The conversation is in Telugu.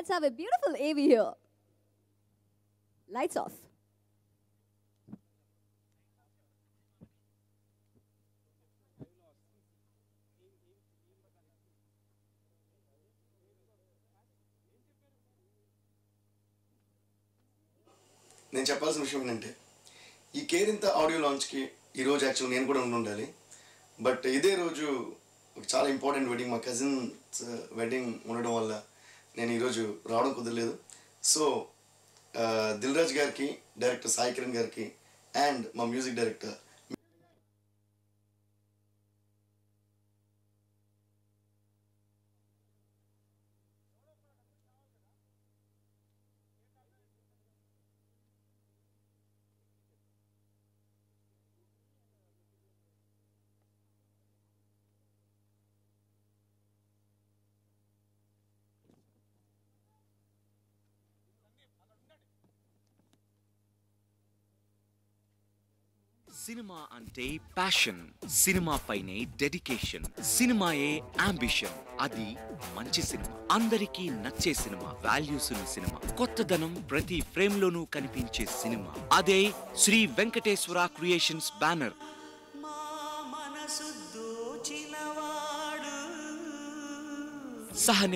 Let's have a beautiful AV here. Lights off. నేను చెప్పాల్సిన విషయం ఏంటంటే ఈ కేరింత ఆడియో లాంచ్కి ఈ రోజు యాక్చువల్ నేను కూడా ఉండి ఉండాలి బట్ ఇదే రోజు ఒక చాలా ఇంపార్టెంట్ వెడ్డింగ్ మా కజిన్స్ వెడ్డింగ్ ఉండడం వల్ల నేను ఈరోజు రావడం కుదరలేదు సో దిల్ రాజ్ గారికి డైరెక్టర్ సాయి కిరణ్ గారికి అండ్ మా మ్యూజిక్ డైరెక్టర్ సినిమా అంటే ప్యాషన్ సినిమా పైనే డెడికేషన్ సినిమాయే అంబిషన్ అది మంచి సినిమా అందరికీ నచ్చే సినిమా వాల్యూస్ ఉన్న సినిమా కొత్తదనం ప్రతి ఫ్రేమ్ లోనూ కనిపించే సినిమా అదే శ్రీ వెంకటేశ్వర క్రియేషన్స్ బ్యానర్ సహ